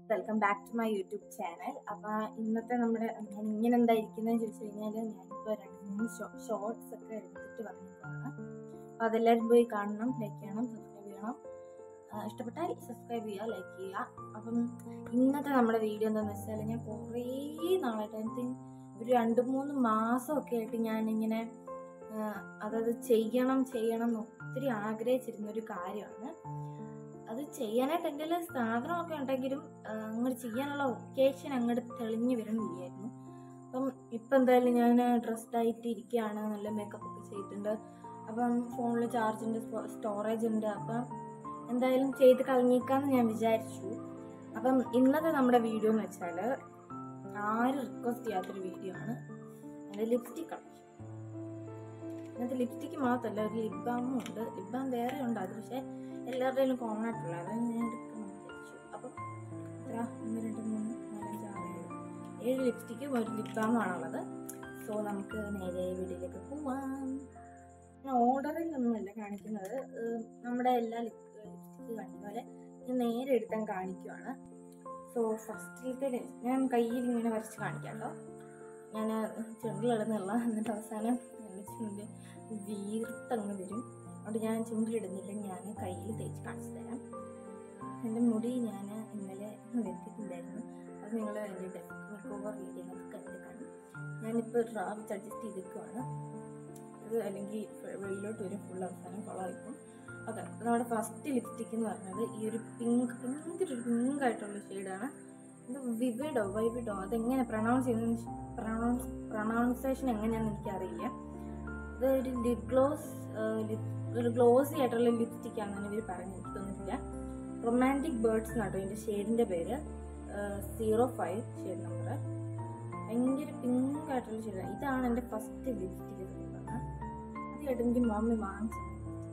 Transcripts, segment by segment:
welcome back to my YouTube channel അപ്പോൾ ഇന്നത്തെ നമ്മുടെ ഞാൻ ഇങ്ങനെ എന്താ ഇരിക്കുന്നതെന്ന് ചോദിച്ചു കഴിഞ്ഞാൽ ഞാനിപ്പോൾ രണ്ട് മൂന്ന് ഷോർട്സ് ഒക്കെ എടുത്തിട്ട് വന്നിട്ടാണ് അപ്പോൾ അതെല്ലാവരും പോയി കാണണം ലൈക്ക് ചെയ്യണം സബ്സ്ക്രൈബ് ചെയ്യണം ആ, ഇഷ്ടപ്പെട്ടാൽ സബ്സ്ക്രൈബ് ചെയ്യുക ലൈക്ക് ചെയ്യുക അപ്പം ഇന്നത്തെ നമ്മുടെ വീഡിയോ എന്താണെന്ന് വെച്ചാൽ ഞാൻ കുറേ നാളായിട്ട് ഐ തിങ്ക് ഒരു രണ്ട് മൂന്ന് മാസമൊക്കെ ആയിട്ട് ഞാനിങ്ങനെ ആ, അതത് ചെയ്യണം ചെയ്യണം എന്ന് ഒത്തിരി ആഗ്രഹിച്ചിരുന്നൊരു കാര്യമാണ് അത് ചെയ്യാനായിട്ട് എൻ്റെ കയ്യിൽ സാധനമൊക്കെ ഉണ്ടെങ്കിലും ആ, അങ്ങോട്ട് ചെയ്യാനുള്ള ഒക്കേഷൻ അങ്ങോട്ട് തെളിഞ്ഞു വരുന്നില്ലായിരുന്നു അപ്പം ഇപ്പം എന്തായാലും ഞാൻ ഡ്രസ്ഡ് ആയിട്ട് ഇരിക്കുകയാണ് നല്ല മേക്കപ്പ് ഒക്കെ ചെയ്തിട്ടുണ്ട് അപ്പം ഫോണിൽ ചാർജിൻ്റെ സ്റ്റോറേജ് ഉണ്ട് അപ്പം എന്തായാലും ചെയ്ത് കളഞ്ഞേക്കാന്ന് ഞാൻ വിചാരിച്ചു അപ്പം ഇന്നത്തെ നമ്മുടെ വീഡിയോ എന്ന് വെച്ചാൽ ആരും റിക്വസ്റ്റ് ചെയ്യാത്തൊരു വീഡിയോ ആണ് എൻ്റെ ലിപ്സ്റ്റിക് കളക്ഷൻ ഇന്നത്തെ ലിപ്സ്റ്റിക്ക് മാത്രമല്ല ഒരു ലിപ് ബാമും ഉണ്ട് ലിപ് ബാം വേറെ ഉണ്ട് അത് പക്ഷേ എല്ലാവരുടെയും കോമൺ ആയിട്ടുള്ള അതാണ് ഞാൻ എടുക്കാൻ വിചാരിച്ചു അപ്പം എത്ര ഒന്ന് രണ്ട് മൂന്ന് നാലഞ്ച് ആറ് ഏഴ് ഏഴ് ലിപ്സ്റ്റിക്കും ഒരു ലിപ് ബാമാണുള്ളത് സോ നമുക്ക് നേരെ വീഡിയോയിലേക്ക് പോവാം ഞാൻ ഓർഡറിലൊന്നുമല്ല കാണിക്കുന്നത് ഏഹ് നമ്മുടെ എല്ലാ ലിപ്സ്റ്റിക്ക് കാണിക്കുന്ന പോലെ ഞാൻ നേരെ എടുത്താൻ കാണിക്കുവാണ് സോ ഫസ്റ്റിലത്തെ ഞാൻ കയ്യിൽ ഇങ്ങനെ വരച്ച് കാണിക്കാം കേട്ടോ ഞാൻ ചുണ്ടിലിടുന്നില്ല എന്നിട്ട് അവസാനം എൻ്റെ ചുണ്ട് വീർത്തങ്ങ് വരും അതുകൊണ്ട് ഞാൻ ചുണ്ടിലിടുന്നില്ല ഞാൻ കയ്യിൽ തേച്ച് കാണിച്ചു തരാം എൻ്റെ മുടി ഞാൻ ഇന്നലെ വെട്ടിയിട്ടുണ്ടായിരുന്നു അത് നിങ്ങൾ എൻ്റെ ഡെസ്ക് മേക്ക് ഓവർ വീഡിയോയിലൊക്കെ കണ്ട് കാണും ഞാനിപ്പോൾ ട്രാവൽസ് അഡ്ജസ്റ്റ് ചെയ്തിരിക്കുവാണ് അത് അല്ലെങ്കിൽ വെളിയിലോട്ട് വരും ഫുൾ അവസാനം കുളമായിരിക്കും ഓക്കെ നമ്മുടെ ഫസ്റ്റ് ലിപ്സ്റ്റിക് എന്ന് പറഞ്ഞത് ഈ ഒരു പിങ്ക് ഭയങ്കര ഒരു പിങ്ക് ആയിട്ടുള്ള ഷെയ്ഡാണ് ഇത് വിവിഡോ വൈവിഡോ അതെങ്ങനെ പ്രൊണൗൺസ് ചെയ്യുന്ന പ്രൊണൗൺസ് പ്രൊണൗൺസേഷൻ എങ്ങനെയാണെന്ന് എനിക്കറിയില്ല ഇത് ഒരു ലിപ് ഗ്ലോസ് ഒരു ഗ്ലോസി ആയിട്ടുള്ള ലിപ്സ്റ്റിക് ആണെന്ന് ഇവർ പറഞ്ഞു എനിക്ക് തോന്നുന്നില്ല റൊമാൻറ്റിക് ബേർഡ്സ് എന്നാട്ടോ ഇതിൻ്റെ ഷെയ്ഡിൻ്റെ പേര് സീറോ ഫൈവ് ഷെയ്ഡ് നമ്പർ ഭയങ്കര പിങ്ക് ആയിട്ടുള്ള ഷെയ്ഡാണ് ഇതാണ് എൻ്റെ ഫസ്റ്റ് ലിപ്സ്റ്റിക് അത് കേട്ട് എനിക്ക് മമ്മി വാങ്ങിച്ചു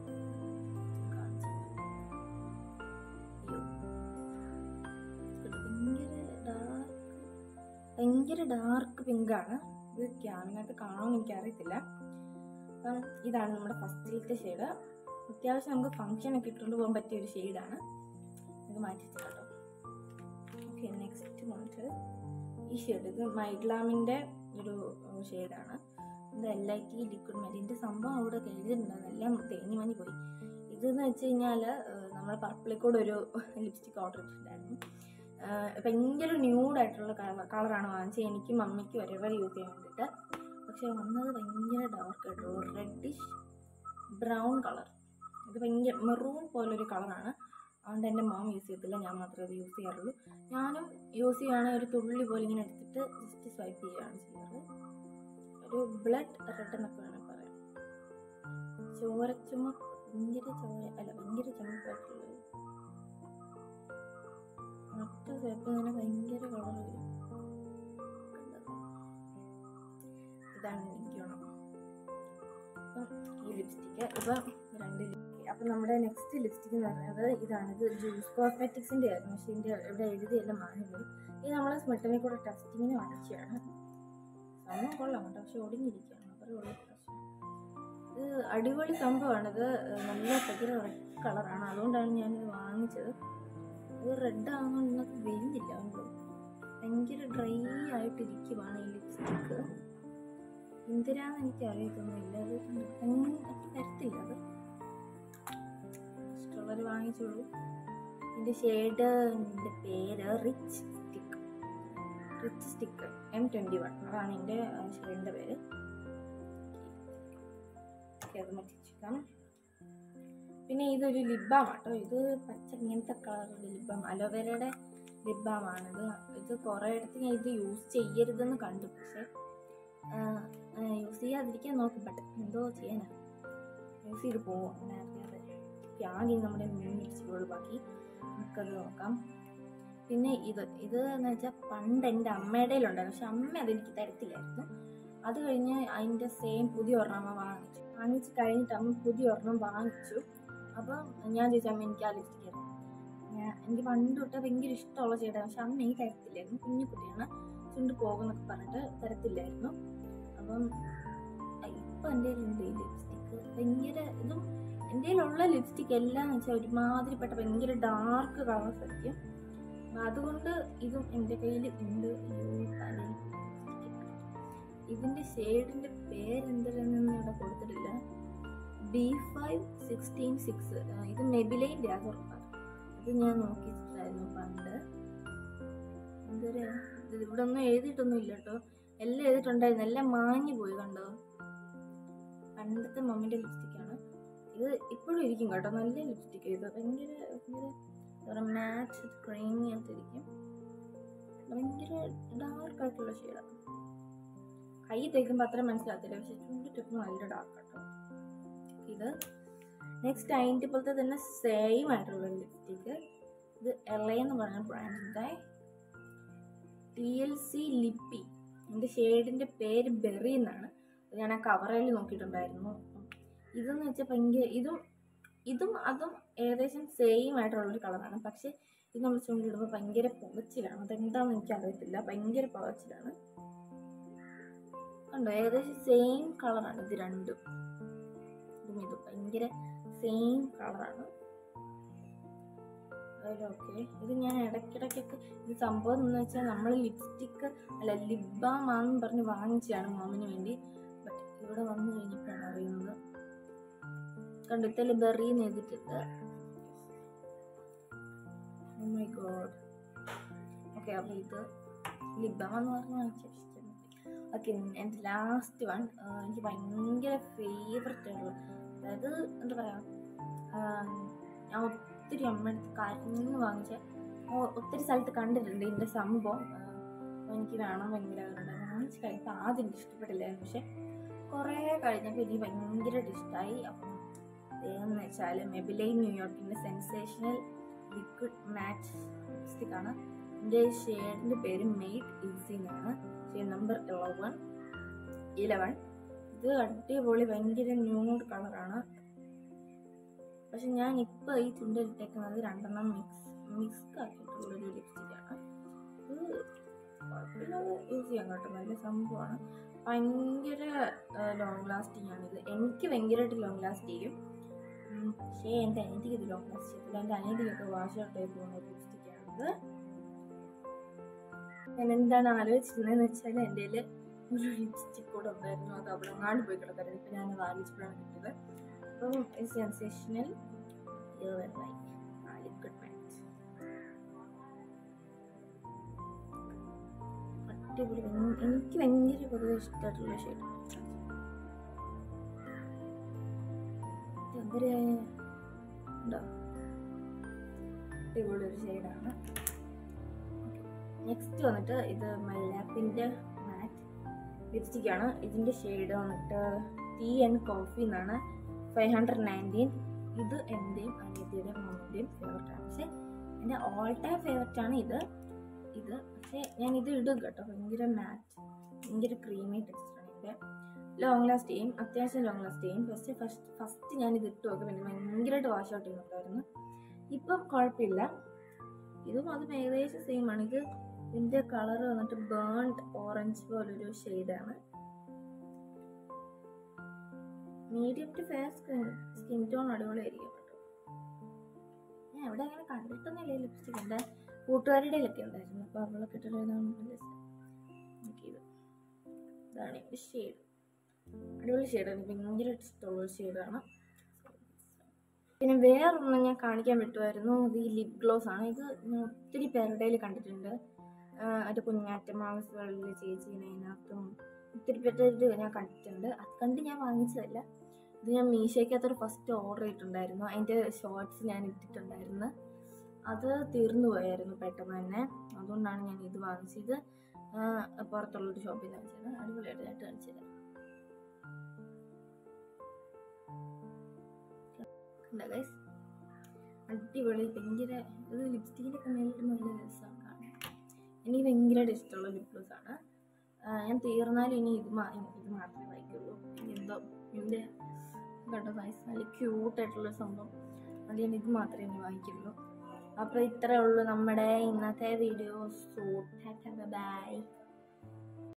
ഭയങ്കര ഡാർക്ക് പിങ്കാണ് ഇത് ക്യാമിനകത്ത് കാണുമെന്ന് എനിക്കറിയത്തില്ല അപ്പം ഇതാണ് നമ്മുടെ ഫസ്റ്റിലത്തെ ഷെയ്ഡ് അത്യാവശ്യം നമുക്ക് ഫങ്ഷനൊക്കെ ഇട്ടുകൊണ്ട് പോകാൻ പറ്റിയ ഒരു ഷെയ്ഡാണ് ഇത് മാറ്റി വെച്ചാൽ കേട്ടോ ഓക്കെ നെക്സ്റ്റ് വന്നിട്ട് ഈ ഷെയ്ഡ് ഇത് മൈഗ്ലാമിൻ്റെ ഒരു ഷെയ്ഡാണ് ഇത് എൽ ഐ ടി ലിക്വിഡ് മെരിൻ്റെ സംഭവം അവിടെ എഴുതിയിട്ടുണ്ട് അതെല്ലാം തേഞ്ഞ് മഞ്ഞ് പോയി ഇതെന്ന് വെച്ച് കഴിഞ്ഞാൽ നമ്മൾ പർപ്പിളിൽ കൂടെ ഒരു ലിപ്സ്റ്റിക് ഓർഡർ ഇട്ടിട്ടുണ്ടായിരുന്നു ആഹ് ഭയങ്കര ന്യൂഡായിട്ടുള്ള കളറാണ് വാങ്ങിച്ചത് എനിക്കും മമ്മിക്കും ഒരേപോലെ യൂസ് ചെയ്യാൻ വേണ്ടിയിട്ട് പക്ഷേ വന്നത് ഭയങ്കര ഡാർക്ക് ആയിട്ടുള്ള റെഡിഷ് ബ്രൗൺ കളർ ഇത് ഭയങ്കര മെറൂൺ പോലൊരു കളറാണ് അതുകൊണ്ട് എൻ്റെ മോം യൂസ് ചെയ്യത്തില്ല ഞാൻ മാത്രമേ അത് യൂസ് ചെയ്യാറുള്ളൂ ഞാനും യൂസ് ചെയ്യുകയാണെങ്കിൽ ഒരു തുള്ളി പോലെ ഇങ്ങനെ എടുത്തിട്ട് ജസ്റ്റ് സ്വൈപ്പ് ചെയ്യുകയാണ് ചെയ്യാറ് ഒരു ബ്ലഡ് റെഡ് എന്നൊക്കെ വേണം പറയാം ചോരച്ചുമ ഭയങ്കര ചോര അല്ല ഭയങ്കര ചുമപ്പായിട്ടുള്ളത് ഒറ്റ സ്വൈപ്പ് ഇങ്ങനെ ഭയങ്കര കളർ വരും ഇതാണ് എനിക്ക് വേണം അപ്പം ഈ ലിപ്സ്റ്റിക്ക് ഇപ്പം രണ്ട് ലിപ്സ്റ്റിക് അപ്പം നമ്മുടെ നെക്സ്റ്റ് ലിപ്സ്റ്റിക് എന്ന് പറയുന്നത് ഇതാണ് ഇത് ജ്യൂസ് കോസ്മെറ്റിക്സിൻ്റെ ആയിരുന്നു പക്ഷേ ഇതിൻ്റെ ഇവിടെ എഴുതിയെല്ലാം മാറിപ്പോയി ഇത് നമ്മൾ സ്മിട്ടനെ കൂടെ ടെസ്റ്റിങ്ങിന് വാങ്ങിച്ചതാണ് സംഭവം കൊള്ളാം കേട്ടോ പക്ഷെ ഒടിഞ്ഞിരിക്കുകയാണ് അത്രേ ഉള്ളൂ പ്രശ്നം ഇത് അടിപൊളി സംഭവമാണ് ഇത് നല്ല ഭയങ്കര റെഡ് കളറാണ് അതുകൊണ്ടാണ് ഞാനിത് വാങ്ങിച്ചത് ഇത് റെഡ് ആകുമ്പോൾ നിങ്ങൾക്ക് വരുന്നില്ല അതുകൊണ്ട് ഭയങ്കര ഡ്രൈ ആയിട്ടിരിക്കുവാണ് ഈ ലിപ്സ്റ്റിക്ക് എന്തിനാന്ന് എനിക്ക് അറിയത്തൊന്നുമില്ല അത് ഭയങ്കര തരത്തില്ല അത് ഇഷ്ടമുള്ളവർ വാങ്ങിച്ചോളൂ ഇതിൻ്റെ ഷെയ്ഡ് എൻ്റെ പേര് rich stick rich stick M twenty one അതാണ് എൻ്റെ ഷെയ്ഡിൻ്റെ പേര് ഓക്കെ അത് മറ്റിച്ചിക്കാം പിന്നെ ഇതൊരു ലിബാം കേട്ടോ ഇത് പച്ച ഇങ്ങനത്തെ കളറുള്ള ലിബാം അലോവേരയുടെ ലിബാമാണിത് ഇത് കുറേ ഇടത്ത് ഞാൻ ഇത് യൂസ് ചെയ്യരുതെന്ന് കണ്ടു പക്ഷേ യൂസ് ചെയ്യാതിരിക്കാൻ നോക്കും ബട്ട് എന്തോ ചെയ്യാനാ യൂസ് ചെയ്ത് പോവും അങ്ങനെ അറിയാതെ ആദ്യം നമ്മുടെ മൂന്ന് ലിപ്സ്റ്റിക്കുകൾ ബാക്കി നമുക്കത് നോക്കാം പിന്നെ ഇത് ഇത് എന്ന് വെച്ചാൽ പണ്ട് എൻ്റെ അമ്മയുടെ ഉണ്ടായിരുന്നു പക്ഷെ അമ്മ അതെനിക്ക് തരത്തില്ലായിരുന്നു അത് കഴിഞ്ഞ് അതിൻ്റെ സെയിം പുതിയ ഒരെണ്ണം അമ്മ വാങ്ങിച്ചു വാങ്ങിച്ച് കഴിഞ്ഞിട്ട് അമ്മ പുതിയ ഒരെണ്ണം വാങ്ങിച്ചു അപ്പം ഞാൻ ചോദിച്ചു അമ്മ എനിക്ക് ആ ലിപ്സ്റ്റിക് തരാം ഞാൻ എനിക്ക് പണ്ട് തൊട്ട് ഭയങ്കര ഇഷ്ടമുള്ള ചേട്ടാണ് പക്ഷെ അമ്മ എനിക്ക് തരത്തില്ലായിരുന്നു കുഞ്ഞു കുട്ടിയാണ് ചുണ്ട് പോകുന്നൊക്കെ പറഞ്ഞിട്ട് തരത്തില്ലായിരുന്നു അപ്പം ഇപ്പം എൻ്റെ കയ്യിലുണ്ട് ഈ ലിപ്സ്റ്റിക്ക് ഭയങ്കര ഇതും എൻ്റെ കയ്യിലുള്ള ലിപ്സ്റ്റിക് എല്ലാം എന്ന് വെച്ചാൽ ഒരുമാതിരിപ്പെട്ട ഭയങ്കര ഡാർക്ക് കളേഴ്സ് ആയിരിക്കും അപ്പം അതുകൊണ്ട് ഇതും എൻ്റെ കയ്യിൽ ഉണ്ട് അയ്യോ, തലയിൽ ഇതിൻ്റെ ഷെയ്ഡിൻ്റെ പേരെന്തരെന്നൊന്നും ഇവിടെ കൊടുത്തിട്ടില്ല ബി ഫൈവ് സിക്സ്റ്റീൻ സിക്സ് ഇത് മെബിലൈൻ്റെ അത് ഉറപ്പാണ് ഇത് ഞാൻ നോക്കിയിട്ടുണ്ടായിരുന്നു പണ്ട് എന്തൊരു ഇത് ഇവിടെ ഒന്നും എഴുതിയിട്ടൊന്നും ഇല്ല കേട്ടോ എല്ലാം എഴുതിയിട്ടുണ്ടായിരുന്നു എല്ലാം മാഞ്ഞു പോയി കണ്ടോ പണ്ടത്തെ മമ്മിൻ്റെ ലിപ്സ്റ്റിക്കാണ് ഇത് ഇപ്പോഴും ഇരിക്കും കേട്ടോ നല്ല ലിപ്സ്റ്റിക്ക് ഇത് ഭയങ്കര ഭയങ്കര മാറ്റ് ക്രീമി ആയിട്ടിരിക്കും ഭയങ്കര ഡാർക്ക് ആയിട്ടുള്ള ഷെയ്ഡാണ് കൈ തേക്കുമ്പോൾ അത്ര മനസ്സിലാകത്തില്ല പക്ഷെ ചുണ്ടിട്ടപ്പോൾ നല്ല ഡാർക്ക് കേട്ടോ ഇത് നെക്സ്റ്റ് അതിൻ്റെ പോലത്തെ തന്നെ സെയിം ആയിട്ടുള്ള ലിപ്സ്റ്റിക്ക് ഇത് എല എന്ന് പറഞ്ഞ ബ്രാൻഡിൻ്റെ ടി എൽ സി ലിപ്പി എൻ്റെ ഷെയ്ഡിൻ്റെ പേര് ബെറി എന്നാണ് അത് ഞാൻ ആ കവറയിൽ നോക്കിയിട്ടുണ്ടായിരുന്നു ഇതെന്ന് വെച്ചാൽ ഭയങ്കര ഇതും ഇതും അതും ഏകദേശം സെയിം ആയിട്ടുള്ളൊരു കളറാണ് പക്ഷേ ഇത് നമ്മൾ ചുണ്ടിടുമ്പോൾ ഭയങ്കര പുകച്ചിലാണ് അതെന്താണെന്ന് എനിക്ക് അറിയത്തില്ല ഭയങ്കര പുകച്ചിലാണ് കണ്ടോ ഏകദേശം സെയിം കളറാണ് ഇത് രണ്ടും ഇതും ഇതും ഭയങ്കര സെയിം കളറാണ് ഓക്കെ ഇത് ഞാൻ ഇടയ്ക്കിടയ്ക്കൊക്കെ ഇത് സംഭവം എന്ന് വെച്ചാൽ നമ്മൾ ലിപ്സ്റ്റിക്ക് അല്ല ലിപ് ബാം ആണെന്ന് പറഞ്ഞ് വാങ്ങിച്ചതാണ് മോമിന് വേണ്ടി ബട്ട് ഇവിടെ വന്നു കഴിഞ്ഞപ്പോഴാണ് അറിയുന്നത് കണ്ടിത്തല് ബെറി എഴുതിയിട്ടുണ്ട് മൈ ഗോഡ് ഓക്കെ അപ്പോൾ ഇത് ലിപ് ബാം എന്ന് പറഞ്ഞ് വാങ്ങിച്ച ഓക്കെ എൻ്റെ ലാസ്റ്റ് വൺ എനിക്ക് ഭയങ്കര ഫേവററ്റ് ആയിട്ടുള്ള അതായത് എന്താ പറയുക ഞാൻ ഒത്തിരി അമ്മയടുത്ത് കരഞ്ഞ് വാങ്ങിച്ച ഒ- ഒത്തിരി സ്ഥലത്ത് കണ്ടിട്ടുണ്ട് ഇതിൻ്റെ സംഭവം ആ, അപ്പോൾ എനിക്ക് വേണം ഭയങ്കര ആഗ്രഹം വാങ്ങിച്ച് കഴിയുമ്പോൾ ആദ്യം എനിക്ക് ഇഷ്ടപ്പെട്ടില്ലായിരുന്നു പക്ഷെ കുറേ കഴിഞ്ഞപ്പോൾ എനിക്ക് ഭയങ്കരമായിട്ട് ഇഷ്ടമായി അപ്പം ഇതെന്ന് വെച്ചാൽ മെബിലൈൻ ന്യൂയോർക്കിൻ്റെ സെൻസേഷണൽ ലിക്വിഡ് മാറ്റ് ലിപ്സ്റ്റിക് ആണ് എൻ്റെ ഷെയ്ഡിൻ്റെ പേര് മെയ്ഡ് ഈസി എന്നാണ് ഷെയ്ഡ് നമ്പർ ഇലവൻ ഇലവൻ ഇത് അടിപൊളി ഭയങ്കര ന്യൂഡ് കളറാണ് പക്ഷെ ഞാൻ ഇപ്പോൾ ഈ ചുണ്ടിലിട്ടേക്കുന്നത് രണ്ടെണ്ണം മിക്സ് മിക്സ് ആക്കിയിട്ടുള്ളൊരു ലിപ്സ്റ്റിക്കാണ് ഇത് കുഴപ്പമില്ലാതെ യൂസ് ചെയ്യാൻ കേട്ടോ നല്ല സംഭവമാണ് ഭയങ്കര ലോങ് ലാസ്റ്റിംഗ് ആണിത് എനിക്ക് ഭയങ്കരമായിട്ട് ലോങ് ലാസ്റ്റ് ചെയ്യും ഉം, പക്ഷേ എൻ്റെ അനിയത്തിക്ക് ഇത് ലോങ് ലാസ്റ്റ് ചെയ്യത്തില്ല എൻ്റെ അനിയത്തിക്കൊക്കെ വാഷ് ഔട്ട് ആയി പോകുന്ന ലിപ്സ്റ്റിക്കാണിത് ഞാൻ എന്താണ് ആലോചിച്ചിരുന്നതെന്ന് വെച്ചാൽ എൻ്റെ കയ്യിൽ ഒരു ലിപ്സ്റ്റിക് കൂടെ ഉണ്ടായിരുന്നു അത് അവിടെ അങ്ങാണ്ട് പോയി കിടക്കായിരുന്നു ഇപ്പം ഞാൻ വാങ്ങിച്ചപ്പോഴാണ് കിട്ടിയത് അപ്പം സെൻസേഷണൽ ലിക്വിഡ് മാറ്റ് അടിപൊളി ഭയങ്കര- എനിക്ക് ഭയങ്കര പൊതുവെ ഇഷ്ടമായിട്ടുള്ള ഷെയ്ഡ് എന്തൊരു ഉണ്ടോ അടിപൊളി ഒരു ഷെയ്ഡാണ് നെക്സ്റ്റ് വന്നിട്ട് ഇത് മൈലാപ്പിൻ്റെ മാറ്റ് ലിപ്സ്റ്റിക് ആണ് ഇതിൻ്റെ ഷെയ്ഡ് വന്നിട്ട് ടീ ആൻഡ് കോഫി എന്നാണ് ഫൈവ് ഹൺഡ്രഡ് നയൻറ്റീൻ ഇത് എൻ്റെയും അനിയത്തിയുടെയും മോൻ്റെയും ഫേവററ്റ് ആണ് പക്ഷേ എൻ്റെ ഓൾ ടൈം ഫേവററ്റ് ആണ് ഇത് ഇത് പക്ഷേ ഞാൻ ഇത് ഇടും കേട്ടോ ഭയങ്കര മാറ്റ് ഭയങ്കര ക്രീമി ടെക്സ്റ്റാണ് ഇതിൻ്റെ ലോങ് ലാസ്റ്റ് ചെയ്യും അത്യാവശ്യം ലോങ് ലാസ്റ്റ് ചെയ്യും പക്ഷേ ഫസ്റ്റ് ഫസ്റ്റ് ഞാൻ ഇത് ഇട്ട് നോക്കും പിന്നെ ഭയങ്കരമായിട്ട് വാഷ് ഔട്ട് ചെയ്യുന്നുണ്ടായിരുന്നു ഇപ്പം കുഴപ്പമില്ല ഇതും അതും ഏകദേശം സെയിം ആണ് ഇത് ഇതിൻ്റെ കളർ വന്നിട്ട് ബേൺഡ് ഓറഞ്ച് പോലൊരു ഷെയ്ഡാണ് medium to fair skin skin tone അടിപൊളിയായിരിക്കും കേട്ടോ ഞാൻ ഇവിടെ അങ്ങനെ കണ്ടിട്ടൊന്നുമില്ല ലിപ്സ്റ്റിക് എൻ്റെ കൂട്ടുകാരുടെ കയ്യിലൊക്കെ ഉണ്ടായിരുന്നു അപ്പോൾ അവളൊക്കെ ഇട്ടിട്ടാണ് നോക്കിയത് ഇതാണ് എൻ്റെ ഷെയ്ഡ് അടിപൊളി ഷെയ്ഡാണ് ഭയങ്കര ഇഷ്ടമുള്ള ഷെയ്ഡാണ് പിന്നെ വേറൊന്നും ഞാൻ കാണിക്കാൻ പറ്റുമായിരുന്നു അത് ഈ ലിപ് ഗ്ലോസ് ആണ് ഇത് ഞാൻ ഒത്തിരി പേരുടെ കയ്യിൽ കണ്ടിട്ടുണ്ട് അത് കുഞ്ഞാറ്റ മാംസകളിൽ ചേച്ചീനെ അതിനകത്തും ഒത്തിരി പേരുടെ ഞാൻ കണ്ടിട്ടുണ്ട് അത് കണ്ട് ഞാൻ വാങ്ങിച്ചതല്ല ഇത് ഞാൻ മീഷോയ്ക്കകത്തൊരു ഫസ്റ്റ് ഓർഡർ ചെയ്തിട്ടുണ്ടായിരുന്നു അതിൻ്റെ ഷോർട്സ് ഞാൻ ഇട്ടിട്ടുണ്ടായിരുന്നു അത് തീർന്നു പോയായിരുന്നു പെട്ടെന്ന് തന്നെ അതുകൊണ്ടാണ് ഞാൻ ഇത് വാങ്ങിച്ചത് ആ, പുറത്തുള്ളൊരു ഷോപ്പിൽ നിന്ന് വാങ്ങിച്ചത് അടിപൊളിയായിട്ട് ഞാൻ കാണിച്ചു തരാം കണ്ടോ ഗൈസ് അടിപൊളി ഭയങ്കര ഇത് ലിപ്സ്റ്റിക്കിൻ്റെ ഒക്കെ മേലിട്ട് നല്ല രസമാണ് കാണാൻ എനിക്ക് ഭയങ്കരമായിട്ട് ഇഷ്ടമുള്ള ലിപ് ഗ്ലോസ് ആണ് ആ, ഞാൻ തീർന്നാലും ഇനി ഇത് മാ- ഇത് മാത്രമേ വായിക്കുള്ളൂ ഇനി എന്തോ ഇതിൻ്റെ കണ്ടോ ഗൈസ് നല്ല ക്യൂട്ടായിട്ടുള്ള സംഭവം അതുകൊണ്ട് ഞാൻ ഇത് മാത്രമേ ഇനി വാങ്ങിക്കുള്ളൂ അപ്പോൾ ഇത്രേ ഉള്ളൂ നമ്മുടെ ഇന്നത്തെ വീഡിയോ സോ ബൈ